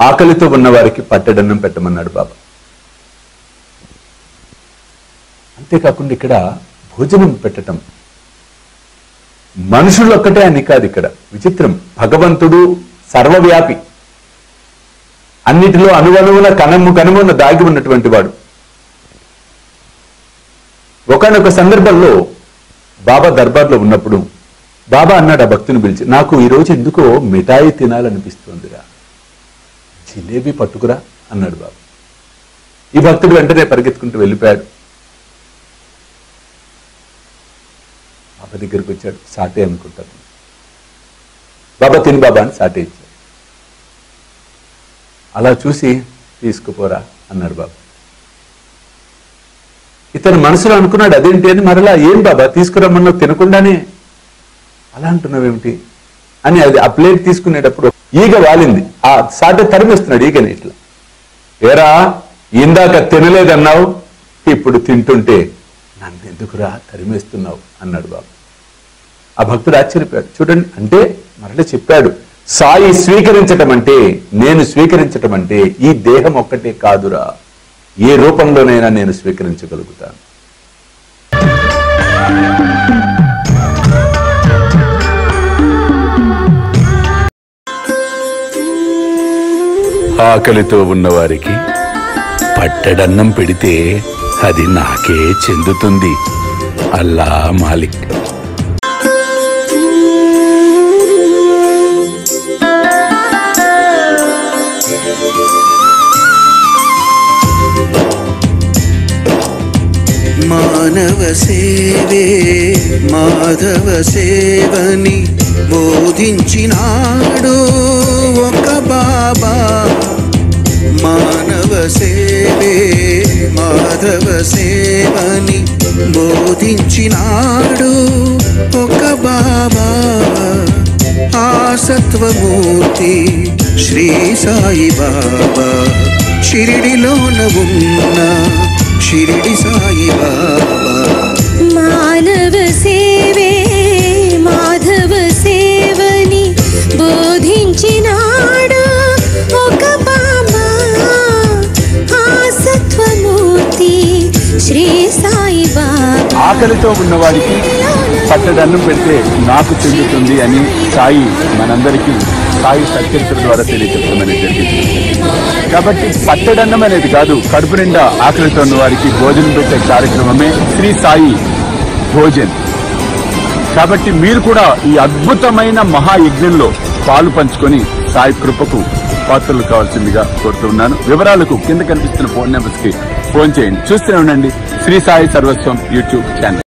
ఆకలితో ఉన్న వారికి పట్టెడన్నం పెట్టమన్నాడు బాబా అంతేకాకుండా ఇక్కడ భోజనం పెట్టటం మనుషులు ఒక్కటే అని కాదు ఇక్కడ విచిత్రం భగవంతుడు సర్వవ్యాపి అన్నిటిలో అనువనువున కనము కనుమన్న దాగి ఉన్నటువంటి వాడు ఒకనొక సందర్భంలో బాబా దర్బార్లో ఉన్నప్పుడు బాబా అన్నాడు ఆ భక్తుని పిలిచి నాకు ఈరోజు ఎందుకో మిఠాయి తినాలనిపిస్తుందిరా జిలేబీ పట్టుకురా అన్నాడు బాబా ఈ భక్తుడు వెంటనే పరిగెత్తుకుంటూ వెళ్ళిపోయాడు బాబా దగ్గరికి వచ్చాడు సాటే అనుకుంటాను బాబా తిని బాబా అని సాటే ఇచ్చాడు అలా చూసి తీసుకుపోరా అన్నాడు బాబా ఇతను మనసులో అనుకున్నాడు అదేంటి అని మరలా ఏం బాబా తీసుకురమ్మన్నావు తినకుండానే అలా అంటున్నావేమిటి అని అది ఆ ప్లేట్ తీసుకునేటప్పుడు ఈగ వాలింది ఆ సాటే తరిమేస్తున్నాడు ఈగని ఇట్లా ఏరా ఇందాక తినలేదన్నావు ఇప్పుడు తింటుంటే నన్ను ఎందుకురా తరిమేస్తున్నావు అన్నాడు బాబు ఆ భక్తుడు ఆశ్చర్యపోయాడు చూడండి అంటే మరలా చెప్పాడు సాయి స్వీకరించటం అంటే నేను స్వీకరించటం అంటే ఈ దేహం ఒక్కటే కాదురా ఏ రూపంలోనైనా నేను స్వీకరించగలుగుతాను ఆకలితో ఉన్నవారికి పట్టెడన్నం పెడితే అది నాకే చెందుతుంది అల్లా మాలిక్ మానవ సేవే మాధవ సేవని బోధించినాడు ఒక బాబా మానవ సేవే మాధవ సేవని బోధించినాడు ఒక బాబా ఆ సత్వమూర్తి శ్రీ సాయి బాబా షిరిడిలోన ఉన్న షిరిడి సాయి బాబా మానవ సేవే మాధవ సేవని బోధించినాడు ఒక బాబా ఆ సత్వమూర్తి శ్రీ సాయి బాబా ఆకలితో ఉన్నవాడికి పట్టడన్నం పెడితే నాకు చెందుతుంది అని సాయి మనందరికీ సాయి సత్యరిత్ర ద్వారా తెలియజెప్పమని జరిగింది కాబట్టి పట్టడన్నం అనేది కాదు కడుపు నిండా ఆకలితో ఉన్న వారికి భోజనం పెట్టే కార్యక్రమమే శ్రీ సాయి భోజన్ కాబట్టి మీరు కూడా ఈ అద్భుతమైన మహాయజ్ఞంలో పాలు పంచుకొని సాయి కృపకు పాత్రలు కావాల్సిందిగా కోరుతున్నాను వివరాలకు కింద కనిపిస్తున్న ఫోన్ నెంబర్స్ కి ఫోన్ చేయండి చూస్తూనే ఉండండి శ్రీ సాయి సర్వస్వం యూట్యూబ్ ఛానల్